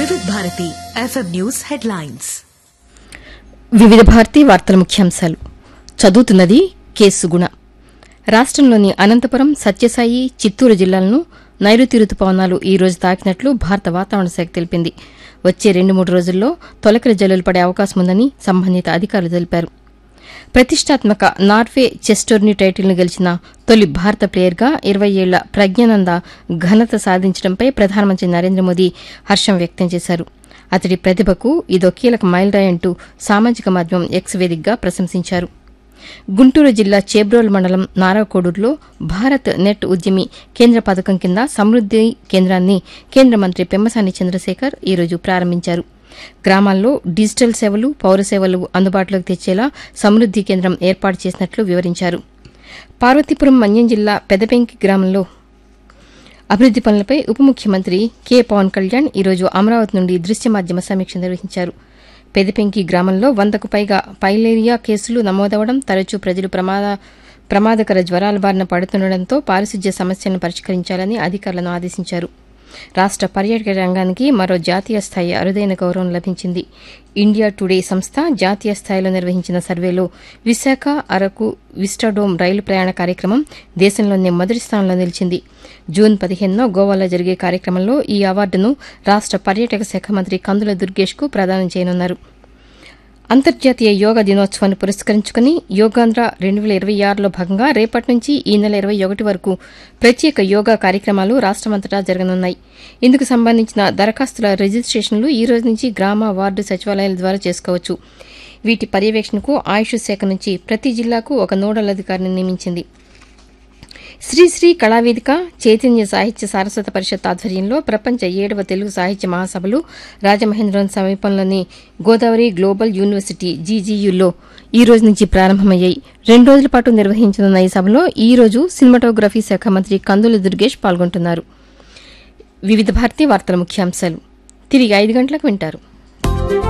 వివిధ Bharati FM news headlines వివిధ భారతి వార్తల ముఖ్యాంశాలు చదువుతున్నది కేసు గుణ రాష్ట్రంలోని అనంతపురం సత్యసాయి చిత్తూరు జిల్లాలను నైరుతి రుతుపవనాలు ఈ రోజు తాకినట్లు భారత వాతావరణ శాఖ తెలిపింది వచ్చే రెండు మూడు రోజుల్లో తొలకరి జల్లులు పడే అవకాశం ఉందని సంబంధిత అధికారులు తెలిపారు ప్రతిష్టాత్మక నార్వే చెస్ టోర్నీ టైటిల్ను గెలిచిన తొలి భారత ప్లేయర్గా ఇరవై ఏళ్ల ప్రజ్ఞానంద ఘనత సాధించడంపై ప్రధానమంత్రి నరేంద్ర మోదీ హర్షం వ్యక్తం చేశారు అతడి ప్రతిభకు ఇదో కీలక మైలురాయి అంటూ సామాజిక మాధ్యమం ఎక్స్ వేదికగా ప్రశంసించారు గుంటూరు జిల్లా చేబ్రోల్ మండలం నారాకోడూరులో భారత్ నెట్ ఉద్యమి కేంద్ర పథకం కింద సమృద్ది కేంద్రాన్ని కేంద్ర మంత్రి పెమ్మసాని చంద్రశేఖర్ ఈరోజు ప్రారంభించారు గ్రామాల్లో డిజిటల్ సేవలు పౌర సేవలు అందుబాటులోకి తెచ్చేలా సమృద్ది కేంద్రం ఏర్పాటు చేసినట్లు వివరించారు పార్వతీపురం మన్యం జిల్లా పెదపెంకి గ్రామంలో అభివృద్ది పనులపై ఉప ముఖ్యమంత్రి కె పవన్ కళ్యాణ్ ఈరోజు అమరావతి నుండి దృశ్య మాధ్యమ సమీక్ష నిర్వహించారు పెదపెంకి గ్రామంలో వందకు పైగా పైలేరియా కేసులు నమోదవడం తరచూ ప్రజలు ప్రమాద ప్రమాదకర జ్వరాల బారిన పడుతుండటంతో పారిశుధ్య సమస్యలను పరిష్కరించాలని అధికారులను ఆదేశించారు రాష్ట పర్యాటక రంగానికి మరో జాతీయ స్థాయి అరుదైన గౌరవం లభించింది ఇండియా టుడే సంస్థ జాతీయ స్థాయిలో నిర్వహించిన సర్వేలో విశాఖ అరకు విస్టాడోమ్ రైలు ప్రయాణ కార్యక్రమం దేశంలోనే మొదటి స్థానంలో నిలిచింది జూన్ పదిహేనున గోవాలో జరిగే కార్యక్రమంలో ఈ అవార్డును రాష్ట పర్యాటక శాఖ మంత్రి కందుల దుర్గేష్కు ప్రదానం చేయనున్నారు అంతర్జాతీయ యోగా దినోత్సవాన్ని పురస్కరించుకుని యోగాంధ్ర రెండు వేల ఇరవై ఆరులో భాగంగా రేపటి నుంచి ఈ నెల ఇరవై ఒకటి వరకు ప్రత్యేక యోగా కార్యక్రమాలు రాష్టమంతటా జరగనున్నాయి ఇందుకు సంబంధించిన దరఖాస్తుల రిజిస్ట్రేషన్లు ఈ రోజు నుంచి గ్రామ వార్డు సచివాలయాల ద్వారా చేసుకోవచ్చు వీటి పర్యవేక్షణకు ఆయుష్ శాఖ నుంచి ప్రతి జిల్లాకు ఒక నోడల్ అధికారిని నియమించింది శ్రీశ్రీ కళావేదిక చైతన్య సాహిత్య సారస్వత పరిషత్ ఆధ్వర్యంలో ప్రపంచ ఏడవ తెలుగు సాహిత్య మహాసభలు రాజమహేంద్రవరం సమీపంలోని గోదావరి గ్లోబల్ యూనివర్సిటీ జీజీయూలో ఈ రోజు నుంచి ప్రారంభమయ్యాయి రెండు రోజుల పాటు నిర్వహించనున్న ఈ సభలో ఈ రోజు సినిమాటోగ్రఫీ శాఖ మంత్రి కందుల దుర్గేష్ పాల్గొంటున్నారు వివిధ భారతీయ వార్తల ముఖ్యాంశాలు తిరిగి ఐదు గంటలకు వింటారు